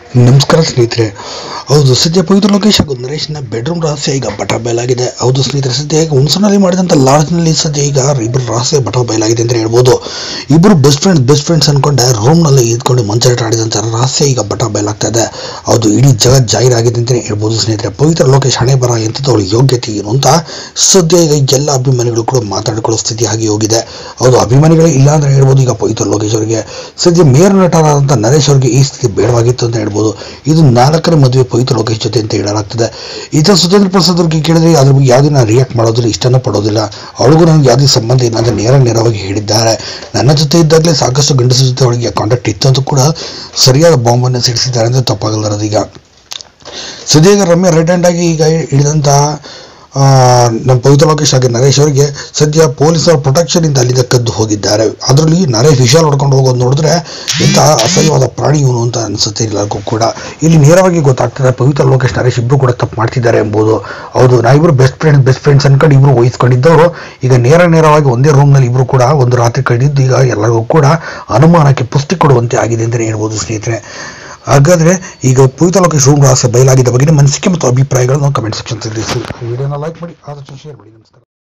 ನಮಸ್ಕಾರ ಸ್ನೇಹಿತರೆ ಹೌದು ಸದ್ಯ ಪವಿತ್ರ ಲೋಕೇಶ್ ಹಾಗೂ ನರೇಶ್ನ ಬೆಡ್ರೂಮ್ ರಹಸ್ಯ ಈಗ ಬಟ ಬಯಲಾಗಿದೆ ಹೌದು ಸ್ನೇಹಿತರೆ ಸದ್ಯ ಈಗ ಹುಣಸನಲ್ಲಿ ಮಾಡಿದಂಥ ಲಾಡ್ಜ್ನಲ್ಲಿ ಸದ್ಯ ಈಗ ಇಬ್ಬರು ರಹಸ್ಯ ಬಟ ಬಯಲಾಗಿದೆ ಅಂತ ಹೇಳ್ಬೋದು ಇಬ್ಬರು ಬೆಸ್ಟ್ ಫ್ರೆಂಡ್ಸ್ ಬೆಸ್ಟ್ ಫ್ರೆಂಡ್ಸ್ ಅನ್ಕೊಂಡೆ ರೂಮ್ನಲ್ಲಿ ಇದ್ಕೊಂಡು ಮಂಚಾಟ ಆಡಿದಂಥ ರಹಸ್ಯ ಈಗ ಬಟ ಬಯಲಾಗ್ತಾ ಇದೆ ಹೌದು ಇಡೀ ಜಗತ್ ಜಾಹೀರಾಗಿದೆ ಅಂತಲೇ ಹೇಳ್ಬೋದು ಸ್ನೇಹಿತರೆ ಪವಿತ್ರ ಲೋಕೇಶ್ ಹಣೆ ಬರ ಎಂಥದ್ದು ಅವಳ ಯೋಗ್ಯತೆ ಏನು ಅಂತ ಸದ್ಯ ಈಗ ಎಲ್ಲ ಅಭಿಮಾನಿಗಳು ಕೂಡ ಮಾತಾಡಿಕೊಳ್ಳೋ ಸ್ಥಿತಿ ಆಗಿ ಹೋಗಿದೆ ಹೌದು ಅಭಿಮಾನಿಗಳೇ ಇಲ್ಲ ಅಂದ್ರೆ ಹೇಳ್ಬೋದು ಈಗ ಪವಿತ್ರ ಲೋಕೇಶ್ ಅವರಿಗೆ ಸದ್ಯ ಮೇಯರ್ ನಟರಾದಂಥ ನರೇಶ್ ಅವರಿಗೆ ಈ ಸ್ಥಿತಿ ಬೇಡವಾಗಿತ್ತು ಅಂತ ಹೇಳ್ಬೋದು ಇದು ನಾಲ್ಕನೇ ಮದುವೆ ಪವಿತ್ರ ಲೋಕೇಶ್ ಜೊತೆ ಅಂತ ಹೇಳಲಾಗ್ತದೆ ಈತ ಸುಧೇಂದ್ರ ಪ್ರಸಾದ್ ಅವ್ರಿಗೆ ಕೇಳಿದ್ರೆ ಅದ್ರ ಬಗ್ಗೆ ಯಾವುದೇ ರಿಯಾಕ್ಟ್ ಮಾಡೋದಿಲ್ಲ ಇಷ್ಟನೂ ಪಡೋದಿಲ್ಲ ಅವಳಿಗೂ ನನಗೆ ಯಾವುದೇ ಸಂಬಂಧ ಇಲ್ಲ ಅಂತ ನೇರ ನೇರವಾಗಿ ಹೇಳಿದ್ದಾರೆ ನನ್ನ ಜೊತೆ ಇದ್ದಾಗಲೇ ಸಾಕಷ್ಟು ಗಂಡಸರ ಜೊತೆ ಅವಳಿಗೆ ಕಾಂಟ್ಯಾಕ್ಟ್ ಇತ್ತು ಅಂತ ಕೂಡ ಸರಿಯಾದ ಬಾಂಬನ್ನು ಸಿಡಿಸಿದ್ದಾರೆ ಅಂತ ತಪ್ಪಾಗಲಾರದು ಈಗ ಸದ್ಯ ಈಗ ರಮ್ಯ ರೆಡ್ ಹ್ಯಾಂಡ್ ಆಗಿ ಈಗ ಹಿಡಿದಂಥ ನಮ್ಮ ಪವಿತ್ರ ಲೋಕೇಶ್ ಹಾಗೆ ನರೇಶ್ ಅವರಿಗೆ ಸದ್ಯ ಪೊಲೀಸರ ಪ್ರೊಟೆಕ್ಷನ್ ಇಂದ ಅಲ್ಲಿಂದ ಕದ್ದು ಹೋಗಿದ್ದಾರೆ ಅದರಲ್ಲಿ ನರೇಶ್ ವಿಶಾಲ್ ಹೊಡ್ಕೊಂಡು ಹೋಗೋದು ನೋಡಿದ್ರೆ ಇಂಥ ಅಸಹ್ಯವಾದ ಪ್ರಾಣಿ ಇವನು ಅಂತ ಅನಿಸುತ್ತೆ ಎಲ್ಲರಿಗೂ ಕೂಡ ಇಲ್ಲಿ ನೇರವಾಗಿ ಗೊತ್ತಾಗ್ತದೆ ಪವಿತ್ರ ಲೋಕೇಶ್ ನರೇಶ್ ಇಬ್ರು ಕೂಡ ತಪ್ಪು ಮಾಡ್ತಿದ್ದಾರೆ ಎಂಬುದು ಹೌದು ನಾವಿಬ್ರು ಬೆಸ್ಟ್ ಫ್ರೆಂಡ್ ಬೆಸ್ಟ್ ಫ್ರೆಂಡ್ಸ್ ಅನ್ಕೊಂಡು ಇಬ್ರು ವಹಿಸ್ಕೊಂಡಿದ್ದವರು ಈಗ ನೇರ ನೇರವಾಗಿ ಒಂದೇ ರೂಮ್ನಲ್ಲಿ ಇಬ್ರು ಕೂಡ ಒಂದು ರಾತ್ರಿ ಕಳೆದಿದ್ದು ಈಗ ಎಲ್ಲರಿಗೂ ಕೂಡ ಅನುಮಾನಕ್ಕೆ ಪುಷ್ಟಿ ಕೊಡುವಂತೆ ಆಗಿದೆ ಅಂತಲೇ ಹೇಳ್ಬೋದು ಸ್ನೇಹಿತರೆ ಹಾಗಾದ್ರೆ ಈಗ ಪವಿತ್ರ ಲೋಕೇಶ್ ರೂಮ್ ರಹಸ್ಯ ಬಯಲಾಗಿದ್ದ ಬಗ್ಗೆ ನಿಮ್ಮ ಅನಿಸಿಕೆ ಮತ್ತು ಅಭಿಪ್ರಾಯಗಳನ್ನು ಕಮೆಂಟ್ ಸೆಕ್ಷನ್ ತಿಳಿಸಿ ವಿಡಿಯೋನ ಲೈಕ್ ಮಾಡಿ ಆದಷ್ಟು ಶೇರ್ ಮಾಡಿ ನಮಸ್ಕಾರ